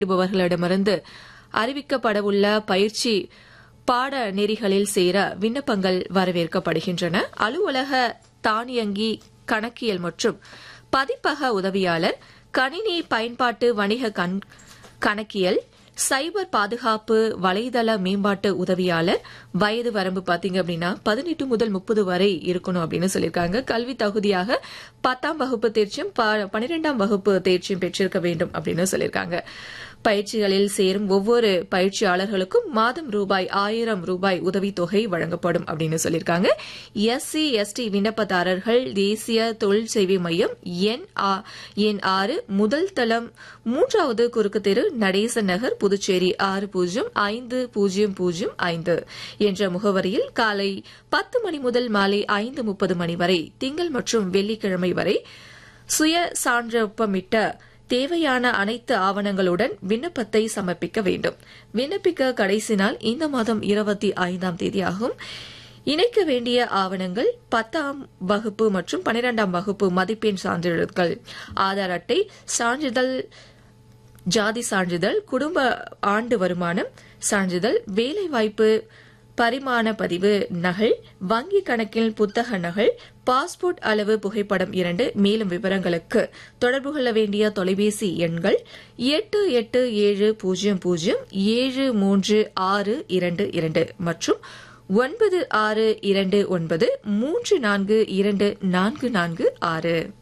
ஈடுபவர்களிடமிருந்து அறிவிக்கப்படவுள்ள பயிற்சி பாட நெறிகளில் சேர விண்ணப்பங்கள் வரவேற்கப்படுகின்றன அலுவலக தானியங்கி கணக்கியல் மற்றும் பதிப்பக உதவியாளர் கணினி பயன்பாட்டு வணிக கண்- கணக்கியல் சைபர் பாதுகாப்பு வலைதள மேம்பாட்டு உதவியாளர் வயது வரம்பு பாத்தீங்க அப்படின்னா பதினெட்டு முதல் முப்பது வரை இருக்கணும் அப்படின்னு சொல்லியிருக்காங்க கல்வி தகுதியாக பத்தாம் வகுப்பு தேர்ச்சியும் ப- பன்னிரெண்டாம் வகுப்பு தேர்ச்சியும் பெற்றிருக்க வேண்டும் அப்படின்னு சொல்லியிருக்காங்க பயிற்சிகளில் சேரும் ஒவ்வொரு பயிற்சியாளர்களுக்கும் மாதம் ரூபாய் ஆயிரம் ரூபாய் உதவித்தொகை வழங்கப்படும் அப்படின்னு சொல்லியிருக்காங்க எஸ்சி எஸ்டி விண்ணப்பதாரர்கள் தேசிய தொழில் சேவை மையம் எண் ஆ- எண் ஆறு முதல் தளம் மூன்றாவது குறுக்கு தெரு நடேசன் நகர் புதுச்சேரி ஆறு பூஜ்ஜியம் ஐந்து பூஜ்ஜியம் பூஜ்ஜியம் ஐந்து என்ற முகவரியில் காலை பத்து மணி முதல் மாலை ஐந்து முப்பது மணி வரை திங்கள் மற்றும் வெள்ளிக்கிழமை வரை சுய சான்றொப்பமிட்ட தேவையான அனைத்து ஆவணங்களுடன் விண்ணப்பத்தை சமர்ப்பிக்க வேண்டும் விண்ணப்பிக்க கடைசி நாள் இந்த மாதம் இருபத்தி ஐந்தாம் தேதியாகும் இணைக்க வேண்டிய ஆவணங்கள் பத்தாம் வகுப்பு மற்றும் பனிரெண்டாம் வகுப்பு மதிப்பெண் சான்றிதழ்கள் ஆதார் அட்டை சான்றிதழ் ஜாதி சான்றிதழ் குடும்ப ஆண்டு வருமானம் சான்றிதழ் வேலைவாய்ப்பு பரிமாண பதிவு நகல் வங்கி கணக்கில் புத்தக நகல் பாஸ்போர்ட் அளவு புகைப்படம் இரண்டு மேலும் விவரங்களுக்கு தொடர்பு கொள்ள வேண்டிய தொலைபேசி எண்கள் எட்டு எட்டு ஏழு பூஜ்ஜியம் பூஜ்ஜியம் ஏழு மூன்று ஆறு இரண்டு இரண்டு மற்றும் ஒன்பது ஆறு இரண்டு ஒன்பது மூன்று நான்கு இரண்டு நான்கு நான்கு ஆறு